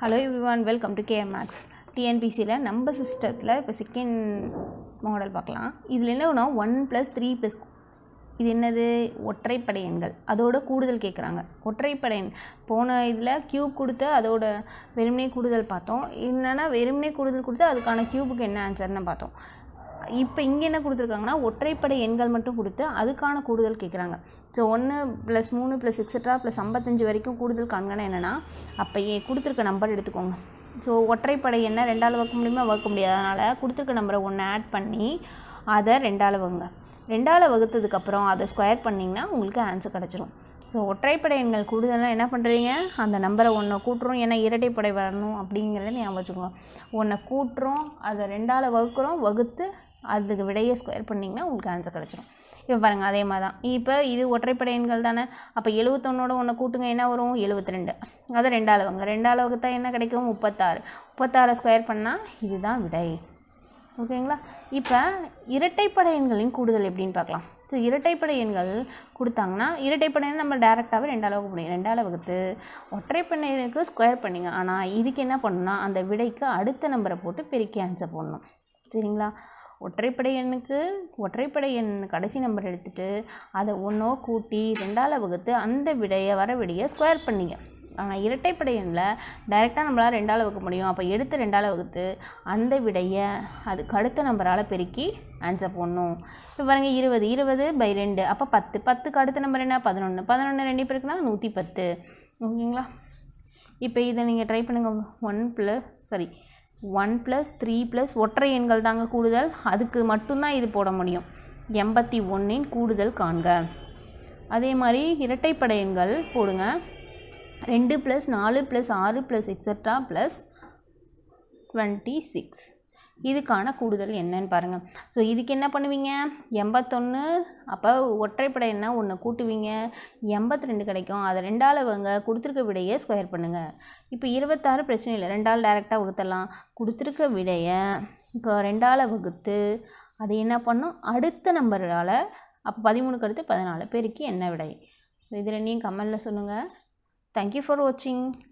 hello everyone welcome to KM maths டிஎன்பிசியில் நம்ம சிஸ்டத்தில் இப்போ செகண்ட் மாடல் பார்க்கலாம் இதில் என்னன்னா ஒன் ப்ளஸ் த்ரீ ப்ளஸ் இது என்னது ஒற்றைப்படை எண்கள் அதோட கூடுதல் கேட்குறாங்க ஒற்றைப்படை எண் போன இதில் க்யூப் கொடுத்து அதோட வெறுமனே கூடுதல் பார்த்தோம் என்னென்னா வெறுமனே கூடுதல் கொடுத்து அதுக்கான க்யூபுக்கு என்ன ஆன்சர்னு பார்த்தோம் இப்போ இங்கே என்ன கொடுத்துருக்காங்கன்னா ஒற்றைப்படை எண்கள் மட்டும் கொடுத்து அதுக்கான கூடுதல் கேட்குறாங்க ஸோ ஒன்று ப்ளஸ் மூணு ப்ளஸ் எக்ஸட்ரா ப்ளஸ் ஐம்பத்தஞ்சு வரைக்கும் கூடுதல் காண்கனா என்னென்னா அப்போ ஏ கொடுத்துருக்க நம்பர் எடுத்துக்கோங்க ஸோ ஒற்றைப்படை எண்ணை ரெண்டால் வகுக்க முடியுமா வகுக்க முடியாது அதனால் கொடுத்துருக்க நம்பரை ஒன்று ஆட் பண்ணி அதை ரெண்டால் வகுங்க ரெண்டால் வகுத்ததுக்கப்புறம் அதை ஸ்கொயர் பண்ணிங்கன்னா உங்களுக்கு ஆன்சர் கிடச்சிரும் ஸோ ஒற்றைப்படை எண்கள் கூடுதலாக என்ன பண்ணுறீங்க அந்த நம்பரை ஒன்றை கூட்டுறோம் ஏன்னா இரட்டைப்படை வரணும் அப்படிங்கிறத ஞாபகம் வச்சுக்கோங்க ஒன்றை கூட்டுறோம் அதை ரெண்டால் வகுக்கிறோம் வகுத்து அதுக்கு விடையை ஸ்கொயர் பண்ணிங்கன்னா உங்களுக்கு ஆன்சர் கிடச்சிரும் இப்போ பாருங்கள் அதே மாதிரி தான் இப்போ இது ஒற்றைப்படை எண்கள் தானே அப்போ எழுபத்தொன்னோட ஒன்று கூட்டுங்க என்ன வரும் எழுபத்தி ரெண்டு அதை ரெண்டால் வகுங்க ரெண்டால் வகுத்தா என்ன கிடைக்கும் முப்பத்தாறு முப்பத்தாறு ஸ்கொயர் பண்ணால் இதுதான் விடை ஓகேங்களா இப்போ இரட்டைப்படை எண்களின் கூடுதல் எப்படின்னு பார்க்கலாம் ஸோ இரட்டைப்படை எண்கள் கொடுத்தாங்கன்னா இரட்டைப்படை எண் நம்ம டேரெக்டாகவே ரெண்டால் வகுக்க முடியும் ரெண்டால் வகுத்து ஒற்றைப்படைக்கு ஸ்கொயர் பண்ணிங்க ஆனால் இதுக்கு என்ன பண்ணணும்னா அந்த விடைக்கு அடுத்த நம்பரை போட்டு பெருக்கி ஆன்சர் போடணும் சரிங்களா ஒற்றைப்படை எண்ணுக்கு ஒற்றைப்படை எண் கடைசி நம்பர் எடுத்துகிட்டு அதை ஒன்றோ கூட்டி ரெண்டால் வகுத்து அந்த விடையை வர விடையை ஸ்கொயர் பண்ணிங்க ஆனால் இரட்டைப்படை எண்ணில் டைரெக்டாக நம்மளால் ரெண்டால் வகுக்க முடியும் அப்போ எடுத்து ரெண்டால் வகுத்து அந்த விடையை அதுக்கு அடுத்த நம்பரால் பெருக்கி ஆன்சர் போடணும் இப்போ பாருங்கள் இருபது இருபது பை ரெண்டு அப்போ பத்து பத்துக்கு அடுத்த நம்பர் என்ன பதினொன்று பதினொன்று ரெண்டு பேருக்குன்னா நூற்றி பத்து ஓகேங்களா இப்போ இதை நீங்கள் ட்ரை பண்ணுங்கள் one plus sorry one plus three plus ஒற்றை எண்கள் தாங்க கூடுதல் அதுக்கு மட்டும்தான் இது போட முடியும் எண்பத்தி ஒன்றின் கூடுதல் காண்க அதே மாதிரி இரட்டைப்படை எண்கள் போடுங்க ரெண்டு ப்ளஸ் நாலு ப்ளஸ் ஆறு plus extra plus twenty six இதுக்கான கூடுதல் என்னன்னு பாருங்கள் ஸோ இதுக்கு என்ன பண்ணுவீங்க எண்பத்தொன்று அப்போ ஒற்றைப்படை என்ன ஒன்று கூட்டுவீங்க எண்பத்தி ரெண்டு கிடைக்கும் அதை ரெண்டால் வங்க கொடுத்துருக்க விடையை ஸ்கொயர் பண்ணுங்கள் இப்போ இருபத்தாறு பிரச்சனை இல்லை ரெண்டால் டேரெக்டாக வகுத்தலாம் கொடுத்துருக்க விடையை இப்போ ரெண்டால் வகுத்து அதை என்ன பண்ணும் அடுத்த நம்பரால் அப்போ பதிமூணுக்கு அடுத்து பதினாலு பெருக்கி என்ன விடை இது ரெண்டையும் கமெண்டில் சொல்லுங்கள் தேங்க்யூ ஃபார் வாட்சிங்